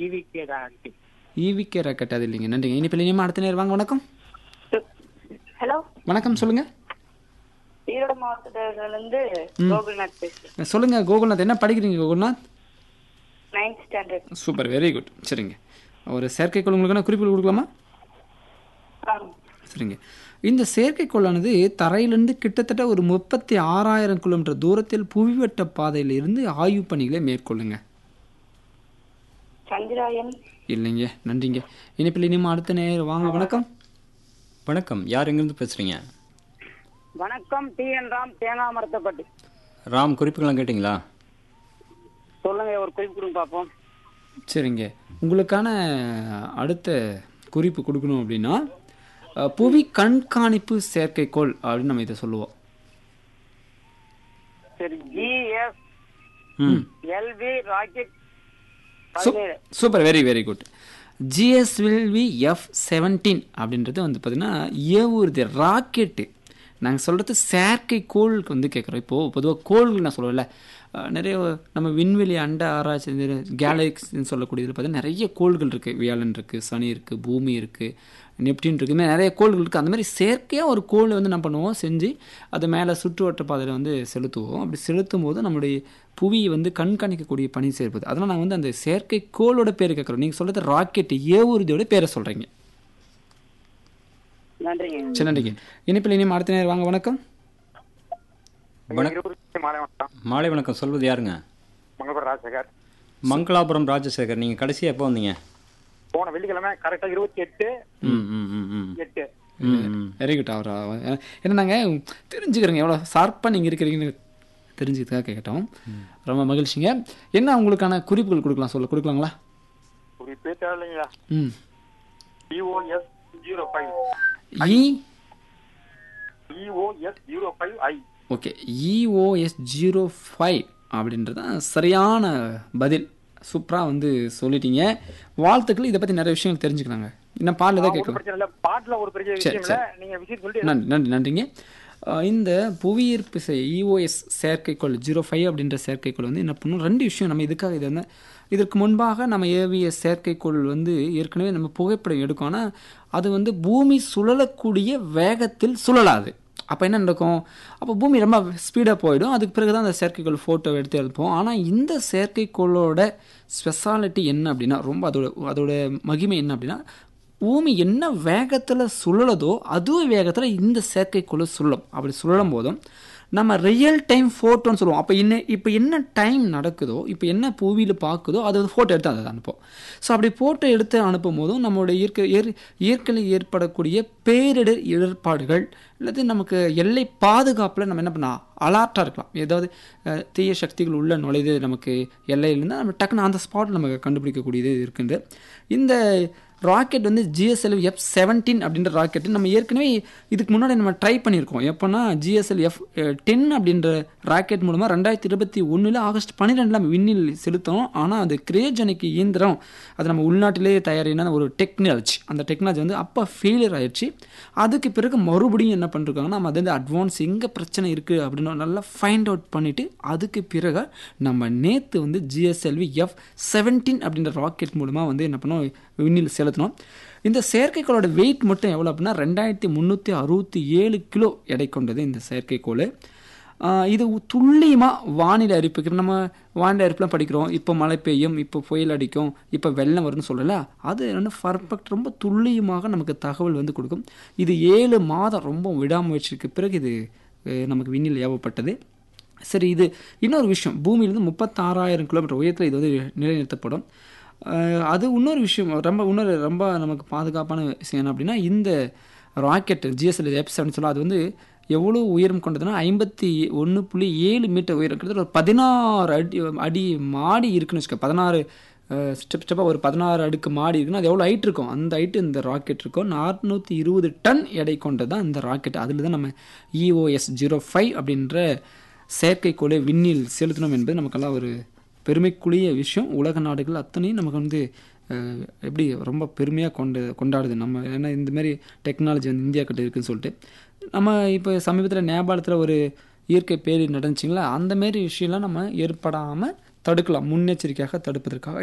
TVK rakhi ஈவிக்கே rocket அது இல்லைங்க நன்றிங்க இனிப்பில் இனிமே அடுத்த நேரம் வாங்க வணக்கம் ஹலோ வணக்கம் சொல்லுங்க ஈரோடு மாவட்டத்துல இருந்து கோகுல்நாத் பேசுறேன் சொல்லுங்க கோகுல்நாத் என்ன படிக்கிறீங்க Gokulnath ninth standard super very good சரிங்க ஒரு செயற்கைக்கோள் உங்களுக்கான குறிப்புகள் கொடுக்கலாமா சரிங்க இந்த செயற்கைக்கோளானது தரையிலிருந்து கிட்டத்தட்ட ஒரு முப்பத்தி ஆறாயிரம் கிலோமீட்டர் தூரத்தில் புவிவட்ட பாதையில் இருந்து ஆய்வு பணிகளை மேற்கொள்ளுங்க சந்திராயன் இல்லைங்க நன்றிங்க இனிப்பில் இனிமே அடுத்த நேரம் வாங்க வணக்கம் வணக்கம் யார் எங்கேருந்து பேசுகிறீங்க வணக்கம் டி என் ராம் தேங்காய் மரத்தைப்பட்டு ராம் குறிப்புகள்லாம் கேட்டிங்களா சொல்லுங்க ஒரு குறிப்பு கொடுங்க பார்ப்போம் சரிங்க உங்களுக்கான அடுத்த குறிப்பு கொடுக்கணும் அப்படின்னா அஹ், புவி கண்காணிப்பு செயற்கைக்கோள் அப்படின்னு நம்ம இதை சொல்லுவோம் சரி ஜிஎஸ் ம் எல்வி ராக்கெட் சூ- super very very good GSLV F seventeen அப்படின்றது வந்து பார்த்தீங்கன்னா ஏவுறுதி ராக்கெட்டு நாங்கள் சொல்கிறது செயற்கைக்கோளுக்கு வந்து கேட்குறோம் இப்போது பொதுவாக கோள்கள் நான் சொல்லல அஹ், நிறைய நம்ம விண்வெளி அண்ட ஆராய்ச்சி கேலக்ஸின்னு சொல்லக்கூடியது பார்த்தீங்கன்னா நிறைய கோள்கள் இருக்குது வியாழன் இருக்குது சனி இருக்குது பூமி இருக்குது நெப்டின் இருக்குது இதுமாதிரி நிறைய கோள்கள் இருக்குது அந்த மாதிரி செயற்கையாக ஒரு கோளை வந்து என்ன பண்ணுவோம் செஞ்சு அது மேலே சுற்றுவட்ட பாதையில் வந்து செலுத்துவோம் அப்படி செலுத்தும் போது நம்மளுடைய புவியை வந்து கண்காணிக்கக்கூடிய பணி சேர்ப்பது அதனால் நாங்கள் வந்து அந்த செயற்கைக்கோளோட பேர் கேட்குறோம் நீங்கள் சொல்கிறது ராக்கெட் ஏவுறுதியோட பேரை சொல்கிறீங்க நன்றிங்க சரி நன்றிங்க இனிப்பில் இனிமே அடுத்த நேரம் வாங்க வணக்கம் வணக்கம் மாலை வணக்கம் மாலை வணக்கம் சொல்வது யாருங்க மங்களபுரம் ராஜசேகர் மங்களாபுரம் ராஜசேகர் நீங்கள் கடைசியாக எப்போ வந்தீங்க போன வெள்ளிக்கிழமை கரெக்டா இருபத்தி எட்டு ம் ம் ம் ம் எட்டு ம் ம் வெரி குட் அவர் ஏன்னா நாங்கள் தெரிஞ்சுக்கிறேங்க எவ்வளோ ஷார்ப்பாக நீங்கள் இருக்கிறீங்கன்னு தெரிஞ்சுக்கிறதுக்காக கேட்டோம் ரொம்ப மகிழ்ச்சிங்க என்ன உங்களுக்கான குறிப்புகள் கொடுக்கலாம் சொல்ல கொடுக்கலாங்களா குறிப்பே தேவையில்லைங்களா ம் EOS zero five E EOS zero five I okay EOS zero five அப்படின்றது தான் சரியான பதில் சூப்பராக வந்து சொல்லிட்டீங்க வாழ்த்துக்கள் இதை பற்றி நிறைய விஷயங்கள் தெரிஞ்சுக்கிறாங்க இன்னும் பாலில் தான் ஒன்றும் கேட்கலாம் பிரச்சனை இல்ல பாட்டுல ஒரு பெரிய சரி, விஷயம் இல்ல நீங்க விஷயம் சொல்லிட்டு நன்றி நன்றி நன்றிங்க அஹ் இந்த புவியீர்ப்பு இஓஎஸ் செயற்கைக்கோள் ஜீரோ ஃபைவ் அப்படின்ற செயற்கைக்கோள் வந்து என்ன பண்ணும் ரெண்டு விஷயம் நம்ம இதுக்காக இது வந்து இதற்கு முன்பாக நம்ம ஏவிய செயற்கைக்கோள் வந்து ஏற்கனவே நம்ம புகைப்படம் எடுக்கும் ஆனால் அது வந்து பூமி சுழலக்கூடிய வேகத்தில் சுழலாது அப்போ என்ன நடக்கும் அப்போ பூமி ரொம்ப ஸ்பீடாக போயிடும் அதுக்கு பிறகு தான் அந்த செயற்கைக்கோள் ஃபோட்டோ எடுத்து எடுப்போம் ஆனால் இந்த செயற்கைக்கோளோட ஸ்பெஷாலிட்டி என்ன அப்படின்னா ரொம்ப அதோட அதோட மகிமை என்ன அப்படின்னா பூமி என்ன வேகத்தில் சுழலுதோ அதுவே வேகத்தில் இந்த செயற்கைக்கோள் சுழலும் அப்படி சுழலும் போதும் நம்ம ரியல் டைம் ஃபோட்டோன்னு சொல்லுவோம் அப்போ என்ன இப்போ என்ன டைம் நடக்குதோ இப்போ என்ன புவியில் பார்க்குதோ அது வந்து ஃபோட்டோ எடுத்து அதை அனுப்போம் ஸோ அப்படி ஃபோட்டோ எடுத்து அனுப்பும் போதும் நம்மளுடைய இயற்கை ஏற் இயற்கையில் ஏற்படக்கூடிய பேரிடர் இடர்பாடுகள் அல்லது நமக்கு எல்லை பாதுகாப்பில் நம்ம என்ன பண்ணலாம் அலர்ட்டாக இருக்கலாம் ஏதாவது அஹ், தீய சக்திகள் உள்ள நுழைது நமக்கு எல்லையிலேருந்து நம்ம டக்குன்னு அந்த ஸ்பாட் நமக்கு கண்டுபிடிக்கக்கூடியது இருக்குது இந்த ராக்கெட் வந்து ஜிஎஸ்எல் எஃப் செவன்டீன் அப்படின்ற ராக்கெட் நம்ம ஏற்கனவே இதுக்கு முன்னாடி நம்ம ட்ரை பண்ணியிருக்கோம் எப்போனா ஜிஎஸ்எல் எஃப் டென் அப்படின்ற ராக்கெட் மூலமாக ரெண்டாயிரத்தி இருபத்தி ஒன்றில் ஆகஸ்ட் பன்னிரெண்டில் நம்ம விண்ணில் செலுத்தோம் ஆனால் அது கிரேஜனிக் இயந்திரம் அது நம்ம உள்நாட்டிலேயே தயாரின ஒரு டெக்னாலஜி அந்த டெக்னாலஜி வந்து அப்போ ஃபெயிலியர் ஆயிடுச்சு அதுக்கு பிறகு மறுபடியும் என்ன பண்ணிருக்காங்கன்னா நம்ம அது வந்து அட்வான்ஸ் எங்கே பிரச்சனை இருக்குது அப்படின்னு நல்லா ஃபைண்ட் அவுட் பண்ணிவிட்டு அதுக்கு பிறகு நம்ம நேற்று வந்து ஜிஎஸ்எல்வி எஃப் செவன்டீன் அப்படின்ற ராக்கெட் மூலமாக வந்து என்ன பண்ணோம் விண்ணில் செலுத்தினோம் இந்த செயற்கைக்கோளோட வெயிட் மட்டும் எவ்வளோ அப்படின்னா ரெண்டாயிரத்தி முந்நூற்றி அறுபத்தி ஏழு கிலோ எடை கொண்டது இந்த செயற்கைக்கோள் ஆஹ் இது துல்லியமாக வானிலை அறிவிப்பு நம்ம வானிலை அறிவிப்புலாம் படிக்கிறோம் இப்போ மழை பெய்யும் இப்போ புயல் அடிக்கும் இப்போ வெள்ளம் வரும்னு சொல்லல அது வந்து பர்ஃபெக்ட் ரொம்ப துல்லியமாக நமக்கு தகவல் வந்து கொடுக்கும் இது ஏழு மாதம் ரொம்ப விடாமுயற்சிக்கு பிறகு இது அஹ், நமக்கு விண்ணில் ஏவப்பட்டது சரி இது இன்னொரு விஷயம் பூமியிலேருந்து முப்பத்தாறாயிரம் கிலோமீட்டர் உயரத்தில் இது வந்து நிலைநிறுத்தப்படும் அஹ், அது இன்னொரு விஷயம் ரொம்ப இன்னொரு ரொம்ப நமக்கு பாதுகாப்பான விஷயம் என்ன அப்படின்னா இந்த ராக்கெட் ஜிஎஸ்எல் எஃப் செவன் சொல்ல அது வந்து எவ்வளோ உயரம் கொண்டதுன்னா ஐம்பத்தி ஒன்று புள்ளி ஏழு மீட்டர் உயரம் கிட்டத்தட்ட ஒரு பதினாறு அடி அடி மாடி இருக்குன்னு வச்சுக்க பதினாறு ஸ்டெப் ஸ்டெப்பாக ஒரு பதினாறு அடுக்கு மாடி இருக்குன்னா அது எவ்வளோ ஹைட் இருக்கும் அந்த ஹைட்டு இந்த ராக்கெட் இருக்கும் நானூற்றி இருபது டன் எடை கொண்டது தான் இந்த ராக்கெட் அதில் தான் நம்ம இஓஎஸ் ஜீரோ ஃபைவ் அப்படின்ற செயற்கைக்கோளை விண்ணில் செலுத்தணும் என்பது நமக்கெல்லாம் ஒரு பெருமைக்குரிய விஷயம் உலக நாடுகள் அத்தனையும் நமக்கு வந்து அஹ், எப்படி ரொம்ப பெருமையாக கொண்டு கொண்டாடுது நம்ம ஏன்னா இந்த மாதிரி டெக்னாலஜி வந்து இந்தியா கிட்ட இருக்குன்னு சொல்லிட்டு நம்ம இப்போ சமீபத்தில் நேபாளத்தில் ஒரு இயற்கை பேரிடர் நடந்துச்சிங்களா அந்த மாதிரி விஷயம்லாம் நம்ம ஏற்படாமல் தடுக்கலாம் முன்னெச்சரிக்கையாக தடுப்பதற்காக